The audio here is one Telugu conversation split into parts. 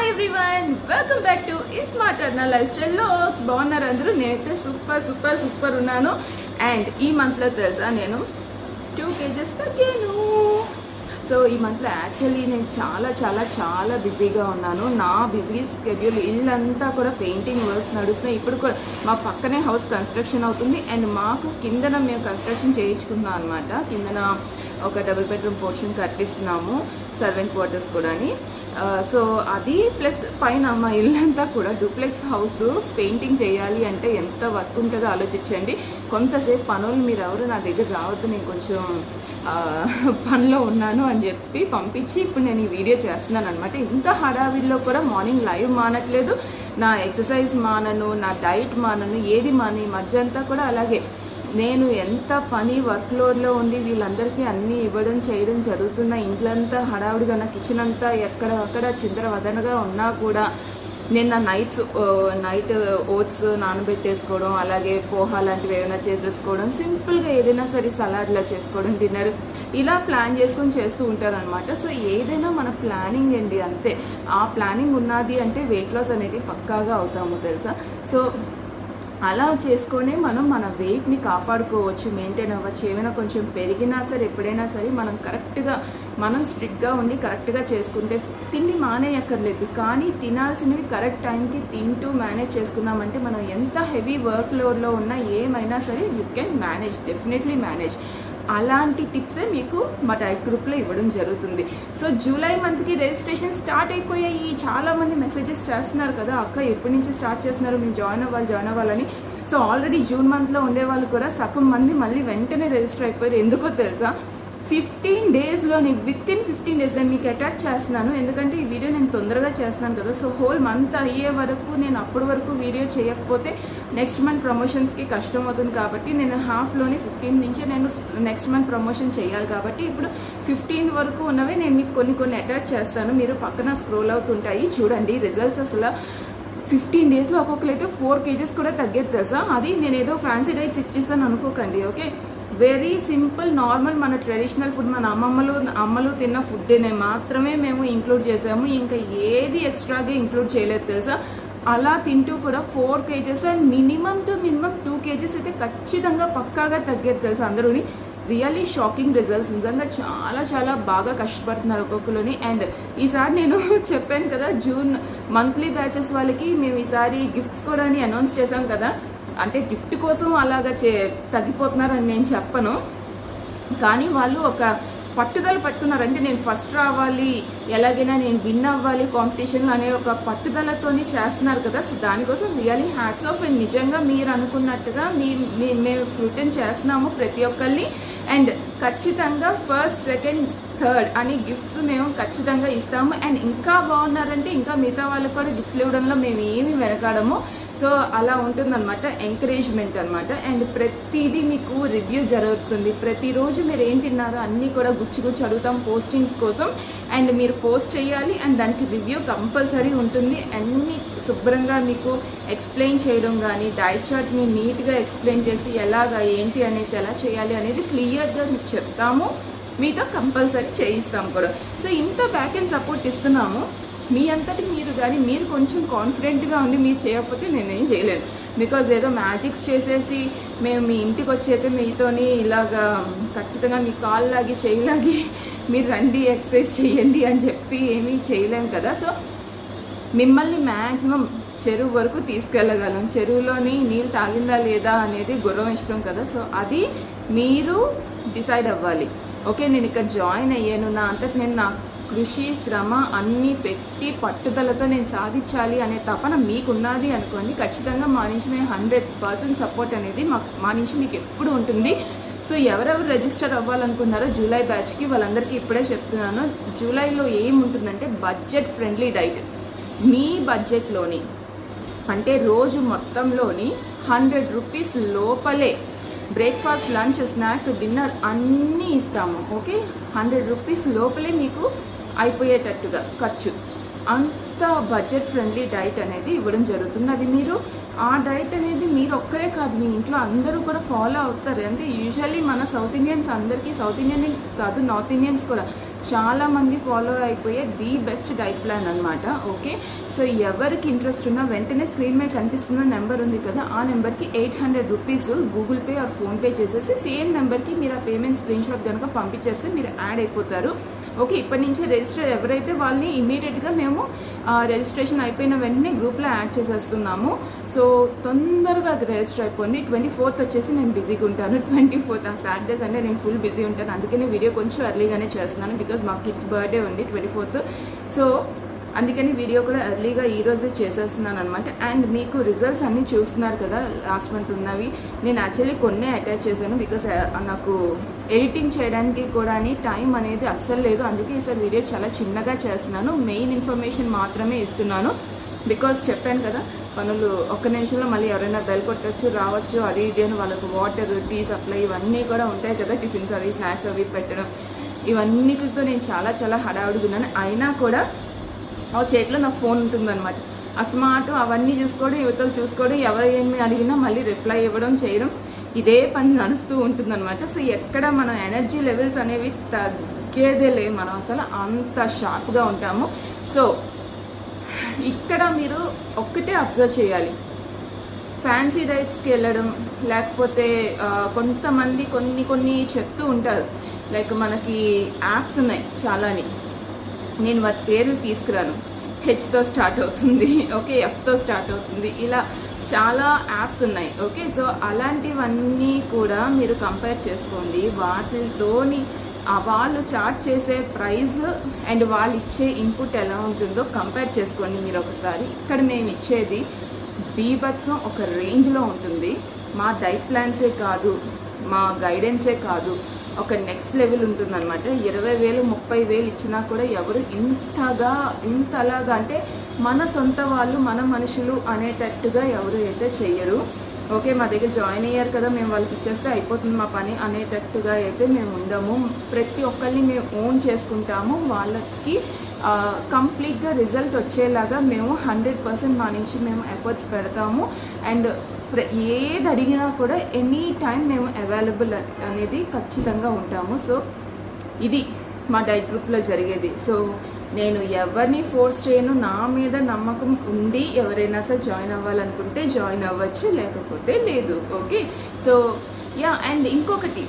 everyone welcome back to smart అన్న లైఫ్ స్టైల్ లోక్స్ బాగున్నారు అందరూ నేనైతే సూపర్ సూపర్ సూపర్ ఉన్నాను అండ్ ఈ మంత్లో తెలుసా నేను టూ కేజెస్ తగ్గాను సో ఈ మంత్లో యాక్చువల్లీ నేను చాలా చాలా చాలా బిజీగా ఉన్నాను నా బిజీ స్కెడ్యూల్ ఇల్లంతా కూడా పెయింటింగ్ వర్క్స్ నడుస్తున్నాయి ఇప్పుడు కూడా మా పక్కనే హౌస్ కన్స్ట్రక్షన్ అవుతుంది అండ్ మాకు కిందన మేము కన్స్ట్రక్షన్ చేయించుకున్నాం అనమాట కిందన ఒక డబుల్ బెడ్రూమ్ పోర్షన్ కట్టిస్తున్నాము సర్వెంట్ క్వార్టర్స్ కూడా సో అది ప్లస్ పైన మా ఇల్లంతా కూడా డూప్లెక్స్ హౌస్ పెయింటింగ్ చేయాలి అంటే ఎంత వర్క్ ఉంటుందో ఆలోచించండి కొంతసేపు పనులు మీరు ఎవరు నా దగ్గర రావద్దు నేను కొంచెం ఆ, పనిలో ఉన్నాను అని చెప్పి పంపించి ఇప్పుడు నేను ఈ వీడియో చేస్తున్నాను అనమాట ఇంత హడావిడిలో కూడా మార్నింగ్ లైవ్ మానట్లేదు నా ఎక్సర్సైజ్ మానను నా డైట్ మానను ఏది మాని ఈ మధ్య అంతా కూడా అలాగే నేను ఎంత పని వర్క్ లోడ్లో ఉంది వీళ్ళందరికీ అన్నీ ఇవ్వడం చేయడం జరుగుతున్న ఇంట్లంతా హడావుడిగా నా కిచెన్ అంతా ఎక్కడ అక్కడ చిందరవదనగా ఉన్నా కూడా నేను నా నైట్స్ నైట్ ఓట్స్ నానబెట్టేసుకోవడం అలాగే పోహా లాంటివి ఏమైనా చేసేసుకోవడం సింపుల్గా ఏదైనా సరే సలాడ్లా చేసుకోవడం డిన్నర్ ఇలా ప్లాన్ చేసుకొని చేస్తూ ఉంటారు అనమాట సో ఏదైనా మన ప్లానింగ్ అండి అంతే ఆ ప్లానింగ్ ఉన్నది అంటే వెయిట్ లాస్ అనేది పక్కాగా అవుతాము తెలుసా సో అలా చేసుకొని మనం మన వెయిట్ని కాపాడుకోవచ్చు మెయింటైన్ అవ్వచ్చు ఏమైనా కొంచెం పెరిగినా సరే ఎప్పుడైనా సరే మనం కరెక్ట్గా మనం స్ట్రిక్ట్గా ఉండి కరెక్ట్గా చేసుకుంటే తిండి మానేయక్కర్లేదు కానీ తినాల్సినవి కరెక్ట్ టైంకి తింటూ మేనేజ్ చేసుకున్నామంటే మనం ఎంత హెవీ వర్క్ లోడ్లో ఉన్నా ఏమైనా సరే you can manage definitely manage అలాంటి టిప్సే మీకు మా డైట్ గ్రూప్లో ఇవ్వడం జరుగుతుంది సో జూలై మంత్కి రిజిస్ట్రేషన్ స్టార్ట్ అయిపోయాయి చాలా మంది మెసేజెస్ చేస్తున్నారు కదా అక్క ఎప్పటి నుంచి స్టార్ట్ చేస్తున్నారు మేము జాయిన్ అవ్వాలి జాయిన్ అవ్వాలని సో ఆల్రెడీ జూన్ మంత్లో ఉండే వాళ్ళు కూడా సగం మంది మళ్ళీ వెంటనే రిజిస్టర్ అయిపోయారు ఎందుకో తెలుసా ఫిఫ్టీన్ డేస్లోని విత్ ఇన్ ఫిఫ్టీన్ డేస్ నేను మీకు అటాచ్ చేస్తున్నాను ఎందుకంటే ఈ వీడియో నేను తొందరగా చేస్తున్నాను కదా సో హోల్ మంత్ అయ్యే వరకు నేను అప్పటి వరకు వీడియో చేయకపోతే నెక్స్ట్ మంత్ ప్రమోషన్స్కి కష్టం అవుతుంది కాబట్టి నేను హాఫ్లోని ఫిఫ్టీన్ నుంచి నేను నెక్స్ట్ మంత్ ప్రమోషన్ చేయాలి కాబట్టి ఇప్పుడు ఫిఫ్టీన్ వరకు ఉన్నవి నేను మీకు కొన్ని కొన్ని అటాచ్ చేస్తాను మీరు పక్కన స్క్రోల్ అవుతుంటాయి చూడండి రిజల్ట్స్ అసలు ఫిఫ్టీన్ డేస్లో ఒక్కొక్కరు అయితే ఫోర్ కేజెస్ కూడా తగ్గేది తెలుసా అది నేను ఏదో ఫ్యాన్సీ డైట్స్ ఇచ్చేసాను అనుకోకండి ఓకే వెరీ సింపుల్ నార్మల్ మన ట్రెడిషనల్ ఫుడ్ మన అమ్మమ్మలు అమ్మలు తిన్న ఫుడ్ మాత్రమే మేము ఇంక్లూడ్ చేసాము ఇంకా ఏది ఎక్స్ట్రాగా ఇంక్లూడ్ చేయలేదు తెలుసా అలా తింటూ కూడా four kgs and minimum two minimum two kgs అయితే ఖచ్చితంగా పక్కాగా తగ్గేది తెలుసా అందరూని రియలీ షాకింగ్ రిజల్ట్స్ నిజంగా చాలా చాలా బాగా కష్టపడుతున్నారు ఒక్కొక్కరిని అండ్ ఈసారి నేను చెప్పాను కదా జూన్ మంత్లీ బ్యాచెస్ వాళ్ళకి మేము ఈసారి గిఫ్ట్స్ కూడా అనౌన్స్ చేశాం కదా అంటే గిఫ్ట్ కోసం అలాగా చే తగ్గిపోతున్నారని నేను చెప్పను కానీ వాళ్ళు ఒక పట్టుదల పట్టుకున్నారు అంటే నేను ఫస్ట్ రావాలి ఎలాగైనా నేను విన్ అవ్వాలి కాంపిటీషన్లో అనే ఒక పట్టుదలతోని చేస్తున్నారు కదా సో దానికోసం రియలీ హ్యాట్స్ ఆఫ్ అండ్ నిజంగా మీరు అనుకున్నట్టుగా మీ మీ- మేము స్క్రూటన్ చేస్తున్నాము ప్రతి ఒక్కరిని అండ్ ఖచ్చితంగా ఫస్ట్ సెకండ్ థర్డ్ అని గిఫ్ట్స్ మేము ఖచ్చితంగా ఇస్తాము అండ్ ఇంకా బాగున్నారంటే ఇంకా మిగతా వాళ్ళకి కూడా గిఫ్ట్లు ఇవ్వడంలో మేము ఏమి వెనకాడము సో అలా ఉంటుందన్నమాట ఎంకరేజ్మెంట్ అన్నమాట అండ్ ప్రతిదీ మీకు రివ్యూ జరుగుతుంది ప్రతిరోజు మీరు ఏం తిన్నారో అన్నీ కూడా గుచ్చి గుచ్చి అడుగుతాం పోస్టింగ్స్ కోసం అండ్ మీరు పోస్ట్ చేయాలి అండ్ దానికి రివ్యూ కంపల్సరీ ఉంటుంది అన్ని శుభ్రంగా మీకు ఎక్స్ప్లెయిన్ చేయడం కానీ డైట్ చార్ట్ని నీట్గా ఎక్స్ప్లెయిన్ చేసి ఎలాగా ఏంటి అనేసి ఎలా చేయాలి అనేది క్లియర్గా మీకు చెప్తాము మీతో కంపల్సరీ చేయిస్తాం కూడా సో ఇంత బ్యాక్ అండ్ సపోర్ట్ ఇస్తున్నాము మీ అంతటి మీరు కానీ మీరు కొంచెం కాన్ఫిడెంట్గా ఉండి మీరు చేయకపోతే నేనేం చేయలేను బికాజ్ ఏదో మ్యాజిక్స్ చేసేసి మేము మీ ఇంటికి వచ్చేతే మీతోని ఇలాగా ఖచ్చితంగా మీ కాలు లాగి చేయలాగి మీరు రండి ఎక్సర్సైజ్ చేయండి అని చెప్పి ఏమీ చేయలేము కదా సో మిమ్మల్ని మ్యాక్సిమం చెరువు వరకు తీసుకెళ్ళగలం చెరువులోని నీళ్ళు తాగిందా లేదా అనేది గుర్రం ఇష్టం కదా సో అది మీరు డిసైడ్ అవ్వాలి ఓకే నేను ఇక్కడ జాయిన్ అయ్యాను నా అంతటి నేను నా కృషి శ్రమ అన్నీ పెట్టి పట్టుదలతో నేను సాధించాలి అనే తపన మీకున్నది అనుకోండి ఖచ్చితంగా మా నుంచి మేము హండ్రెడ్ పర్సెంట్ సపోర్ట్ అనేది మా మా నుంచి మీకు ఎప్పుడు ఉంటుంది సో ఎవరెవరు రిజిస్టర్ అవ్వాలనుకున్నారో జూలై బ్యాచ్కి వాళ్ళందరికీ ఇప్పుడే చెప్తున్నాను జూలైలో ఏముంటుందంటే బడ్జెట్ ఫ్రెండ్లీ డైట్ మీ బడ్జెట్లోని అంటే రోజు మొత్తంలోని హండ్రెడ్ రూపీస్ లోపలే బ్రేక్ఫాస్ట్ లంచ్ స్నాక్ డిన్నర్ అన్నీ ఇస్తాము ఓకే హండ్రెడ్ రూపీస్ లోపలే మీకు అయిపోయేటట్టుగా ఖర్చు అంత బడ్జెట్ ఫ్రెండ్లీ డైట్ అనేది ఇవ్వడం జరుగుతుంది అది మీరు ఆ డైట్ అనేది మీరు ఒక్కరే కాదు మీ ఇంట్లో అందరూ కూడా ఫాలో అవుతారు అంటే యూజువల్లీ మన సౌత్ ఇండియన్స్ అందరికీ సౌత్ ఇండియన్ కాదు నార్త్ ఇండియన్స్ కూడా చాలా మంది ఫాలో అయిపోయే ది బెస్ట్ డైట్ ప్లాన్ అనమాట ఓకే సో ఎవరికి ఇంట్రెస్ట్ ఉన్నా వెంటనే స్క్రీన్ మీద కనిపిస్తున్న నెంబర్ ఉంది కదా ఆ నెంబర్కి eight hundred rupees Google Pay or PhonePe చేసేసి సేమ్ నెంబర్కి మీరు ఆ పేమెంట్ స్క్రీన్ షాట్ కనుక పంపించేస్తే మీరు యాడ్ అయిపోతారు ఓకే ఇప్పటి నుంచి రిజిస్టర్ ఎవరైతే వాళ్ళని ఇమీడియట్గా మేము రిజిస్ట్రేషన్ అయిపోయిన వెంటనే గ్రూప్లో యాడ్ చేసేస్తున్నాము సో తొందరగా అది రిజిస్టర్ అయిపోయింది ట్వంటీ ఫోర్త్ వచ్చేసి నేను బిజీగా ఉంటాను ట్వంటీ ఫోర్త్ ఆ సాటర్డేస్ అంటే నేను ఫుల్ బిజీ ఉంటాను అందుకని వీడియో కొంచెం ఎర్లీగానే చేస్తున్నాను బికాజ్ మా కిడ్స్ బర్త్డే ఉంది ట్వంటీ ఫోర్త్ సో అందుకని వీడియో కూడా ఎర్లీగా ఈ రోజే చేసేస్తున్నాను అనమాట అండ్ మీకు రిజల్ట్స్ అన్ని చూస్తున్నారు కదా లాస్ట్ మంత్ ఉన్నవి నేను యాక్చువల్లీ కొన్నే అటాచ్ చేశాను బికాస్ నాకు ఎడిటింగ్ చేయడానికి కూడా టైం అనేది అస్సలు లేదు అందుకే ఈసారి వీడియో చాలా చిన్నగా చేస్తున్నాను మెయిన్ ఇన్ఫర్మేషన్ మాత్రమే ఇస్తున్నాను బికాస్ చెప్పాను కదా పనులు ఒక్క నిమిషంలో మళ్ళీ ఎవరైనా బెల్ కొట్టచ్చు రావచ్చు అది ఇది అని వాళ్ళకు వాటర్ టీ సప్లై ఇవన్నీ కూడా ఉంటాయి కదా టిఫిన్స్ అవి స్నాక్స్ అవి పెట్టడం ఇవన్నిటితో నేను చాలా చాలా హడావుడుగున్నాను అయినా కూడా ఆ చేతిలో నాకు ఫోన్ ఉంటుందన్నమాట అస్మాటు అవన్నీ చూసుకోవడం యువతలు చూసుకోవడం ఎవరు ఏమి అడిగినా మళ్ళీ రిప్లై ఇవ్వడం చేయడం ఇదే పని నడుస్తూ ఉంటుందన్నమాట సో ఎక్కడ మన ఎనర్జీ లెవెల్స్ అనేవి తగ్గేదే లేవు మనం అసలు అంత షార్ప్గా ఉంటాము సో ఇక్కడ మీరు ఒక్కటే అబ్జర్వ్ చేయాలి ఫ్యాన్సీ డైట్స్కి వెళ్ళడం లేకపోతే ఆ, కొంతమంది కొన్ని కొన్ని చెప్తూ ఉంటారు లైక్ మనకి యాప్స్ ఉన్నాయి చాలాని నేను వాటి పేర్లు తీసుకురాను హెచ్తో స్టార్ట్ అవుతుంది ఓకే ఎఫ్తో స్టార్ట్ అవుతుంది ఇలా చాలా యాప్స్ ఉన్నాయి ఓకే సో అలాంటివన్నీ కూడా మీరు కంపేర్ చేసుకోండి వాటితోని ఆ వాళ్ళు చార్ట్ చేసే ప్రైస్ అండ్ వాళ్ళు ఇచ్చే ఇన్పుట్ ఎలా ఉంటుందో కంపేర్ చేసుకోండి మీరు ఒకసారి ఇక్కడ మేము ఇచ్చేది బీభత్సం ఒక రేంజ్లో ఉంటుంది మా డైట్ ప్లాన్సే కాదు మా గైడెన్సే కాదు ఒక నెక్స్ట్ లెవెల్ ఉంటుందన్నమాట ఇరవై వేలు ముప్పై వేలు ఇచ్చినా కూడా ఎవరు ఇంతగా ఇంతలాగా అంటే మన సొంత వాళ్ళు మన మనుషులు అనేటట్టుగా ఎవరు అయితే చెయ్యరు ఓకే మా దగ్గర జాయిన్ అయ్యారు కదా మేము వాళ్ళకి ఇచ్చేస్తే అయిపోతుంది మా పని అనేటట్టుగా అయితే మేము ఉండము ప్రతి ఒక్కరిని మేము ఓన్ చేసుకుంటాము వాళ్ళకి కంప్లీట్గా రిజల్ట్ వచ్చేలాగా మేము హండ్రెడ్ పర్సెంట్ మా నుంచి మేము ఎఫర్ట్స్ పెడతాము అండ్ ప్ర- ఏది అడిగినా కూడా ఎనీ టైం మేము అవైలబుల్ అనేది ఖచ్చితంగా ఉంటాము సో ఇది మా డైట్ గ్రూప్లో జరిగేది సో నేను ఎవరిని ఫోర్స్ చేయను నా మీద నమ్మకం ఉండి ఎవరైనా సరే జాయిన్ అవ్వాలనుకుంటే జాయిన్ అవ్వచ్చు లేకపోతే లేదు ఓకే సో యా అండ్ ఇంకొకటి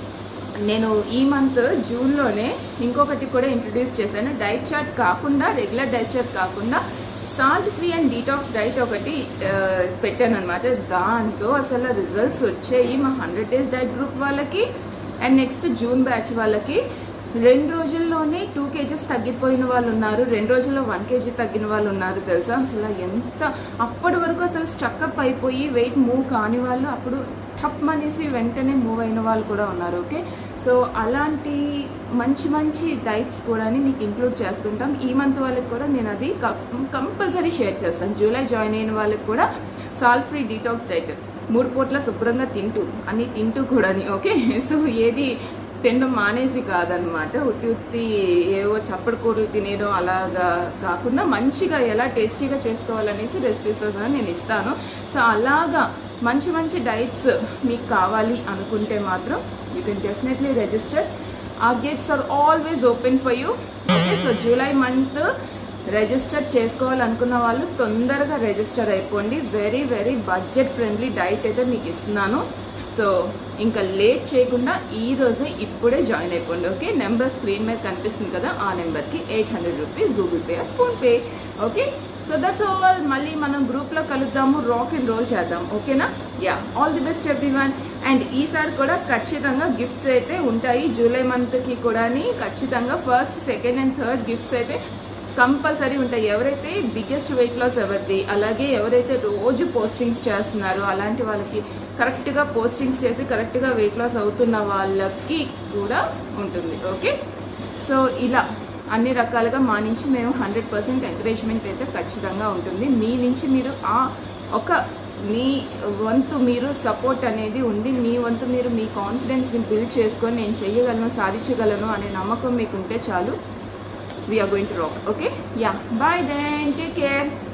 నేను ఈ మంత్ జూన్లోనే ఇంకొకటి కూడా ఇంట్రడ్యూస్ చేశాను డైట్ చార్ట్ కాకుండా రెగ్యులర్ డైట్ చార్ట్ కాకుండా salt free and detox diet ఒకటి పెట్టాను అనమాట దాంతో అసలు రిజల్ట్స్ వచ్చాయి మా హండ్రెడ్ డేస్ డైట్ గ్రూప్ వాళ్ళకి అండ్ నెక్స్ట్ జూన్ బ్యాచ్ వాళ్ళకి రెండు రోజుల్లోనే టూ కేజెస్ తగ్గిపోయిన వాళ్ళు ఉన్నారు రెండు రోజుల్లో వన్ కేజీ తగ్గిన వాళ్ళు ఉన్నారు తెలుసా అసలు ఎంత అప్పటి వరకు అసలు స్ట్రక్అప్ అయిపోయి వెయిట్ మూవ్ కాని వాళ్ళు అప్పుడు టప్ అనేసి వెంటనే మూవ్ అయిన వాళ్ళు కూడా ఉన్నారు ఓకే సో అలాంటి మంచి మంచి డైట్స్ కూడా మీకు ఇంక్లూడ్ చేస్తుంటాం ఈ మంత్ వాళ్ళకి కూడా నేను అది కంపల్సరీ షేర్ చేస్తాను జూలై జాయిన్ అయిన వాళ్ళకి కూడా సాల్ట్ ఫ్రీ డీటాక్స్ డైట్ మూడు పూట్ల శుభ్రంగా తింటూ అన్ని తింటూ కూడాని ఓకే సో ఏది తినడం మానేసి కాదనమాట ఉత్తి ఉత్తి ఏవో చప్పటి కూరలు తినేయడం అలాగా కాకుండా మంచిగా ఎలా టేస్టీగా చేసుకోవాలనేసి రెసిపీస్ కూడా నేను ఇస్తాను సో అలాగా మంచి మంచి డైట్స్ మీకు కావాలి అనుకుంటే మాత్రం యూ కెన్ డెఫినెట్లీ రిజిస్టర్ ఆ gates are always open for you okay so July month register చేసుకోవాలనుకున్న వాళ్ళు తొందరగా రిజిస్టర్ అయిపోండి very very budget friendly diet అయితే మీకు ఇస్తున్నాను సో ఇంకా లేట్ చేయకుండా ఈ రోజే ఇప్పుడే జాయిన్ అయిపోండి ఓకే నెంబర్ స్క్రీన్ మీద కనిపిస్తుంది కదా ఆ నెంబర్కి eight hundred rupees Google Pay PhonePe okay so that's all మళ్ళీ మనం గ్రూప్లో కలుద్దాము రాక్ అండ్ రోల్ చేద్దాం ఓకేనా yeah all the best everyone and ఈసారి కూడా ఖచ్చితంగా గిఫ్ట్స్ అయితే ఉంటాయి జూలై మంత్కి కూడా ఖచ్చితంగా first second and third gifts అయితే కంపల్సరీ ఉంటాయి ఎవరైతే బిగ్గెస్ట్ వెయిట్ లాస్ ఎవరిది అలాగే ఎవరైతే రోజు పోస్టింగ్స్ చేస్తున్నారో అలాంటి వాళ్ళకి కరెక్ట్గా పోస్టింగ్స్ చేసి కరెక్ట్గా వెయిట్ లాస్ అవుతున్న వాళ్ళకి కూడా ఉంటుంది ఓకే సో ఇలా అన్ని రకాలుగా మా నుంచి మేము హండ్రెడ్ పర్సెంట్ ఎంకరేజ్మెంట్ అయితే ఖచ్చితంగా ఉంటుంది మీ నుంచి మీరు ఆ ఒక మీ వంతు మీరు సపోర్ట్ అనేది ఉండి మీ వంతు మీరు మీ కాన్ఫిడెన్స్ని బిల్డ్ చేసుకొని నేను చెయ్యగలను సాధించగలను అనే నమ్మకం మీకు ఉంటే చాలు we are going to rock okay yeah bye then take care